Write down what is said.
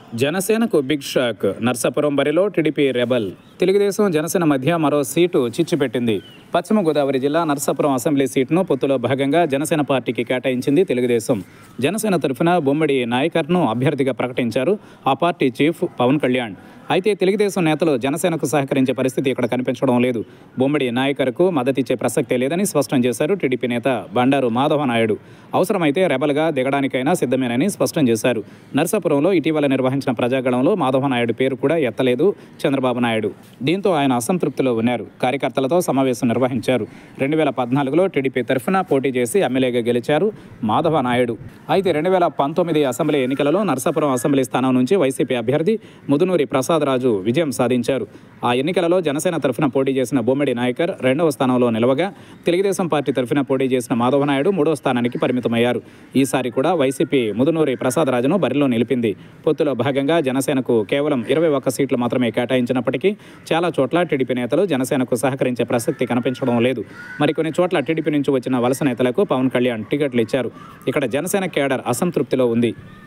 జనసేనకు big shock Narsapuram బరిలో TDP rebel Telugu Desam Janasena మధ్య మరో సీటు చిచ్చుపెట్టింది పశ్చిమ గోదావరి జిల్లా నర్సాపురం అసెంబ్లీ సీటును పొత్తులో భాగంగా జనసేన పార్టీకి కేటాయించింది తెలుగుదేశం జనసేన తరఫున బొమ్మడి నాయకర్ను అభ్యర్థిగా ప్రకటించారు ఆ పార్టీ చీఫ్ పవన్ కళ్యాణ్ అయితే తెలుగుదేశం నేతలు జనసేనకు సహకరించే పరిస్థితి ఇక్కడ కనిపించడం లేదు బొమ్మడి నాయకర్కు మద్దతిచ్చే ప్రసక్తే లేదని స్పష్టం చేశారు టీడీపీ నేత బండారు మాధవ నాయుడు అవసరమైతే రెబల్గా దిగడానికైనా సిద్ధమేనని స్పష్టం చేశారు నర్సాపురంలో ఇటీవల నిర్వహించిన ప్రజాగణంలో మాధవ నాయుడు పేరు కూడా ఎత్తలేదు చంద్రబాబు నాయుడు దీంతో ఆయన అసంతృప్తిలో ఉన్నారు కార్యకర్తలతో సమావేశం నిర్వహించారు రెండు వేల పద్నాలుగులో టీడీపీ తరఫున పోటీ చేసి ఎమ్మెల్యేగా గెలిచారు మాధవ నాయుడు అయితే రెండు వేల పంతొమ్మిది అసెంబ్లీ ఎన్నికలలో నర్సాపురం అసెంబ్లీ స్థానం నుంచి వైసీపీ అభ్యర్థి ముదునూరి ప్రసాద్ రాజు విజయం సాధించారు ఆ ఎన్నికలలో జనసేన తరఫున పోటీ చేసిన బొమ్మిడి నాయకర్ రెండవ స్థానంలో నిలవగా తెలుగుదేశం పార్టీ తరఫున పోటీ చేసిన మాధవ నాయుడు మూడో స్థానానికి పరిమితమయ్యారు ఈసారి కూడా వైసీపీ ముదునూరి ప్రసాద్ రాజును బరిలో నిలిపింది పొత్తులో భాగంగా జనసేనకు కేవలం ఇరవై ఒక్క సీట్లు మాత్రమే కేటాయించినప్పటికీ చాలా చోట్ల టీడీపీ నేతలు జనసేనకు సహకరించే ప్రసక్తి కనిపించడం లేదు మరికొన్ని చోట్ల టీడీపీ నుంచి వచ్చిన వలస నేతలకు పవన్ కళ్యాణ్ టికెట్లు ఇచ్చారు ఇక్కడ జనసేన కేడర్ అసంతృప్తిలో ఉంది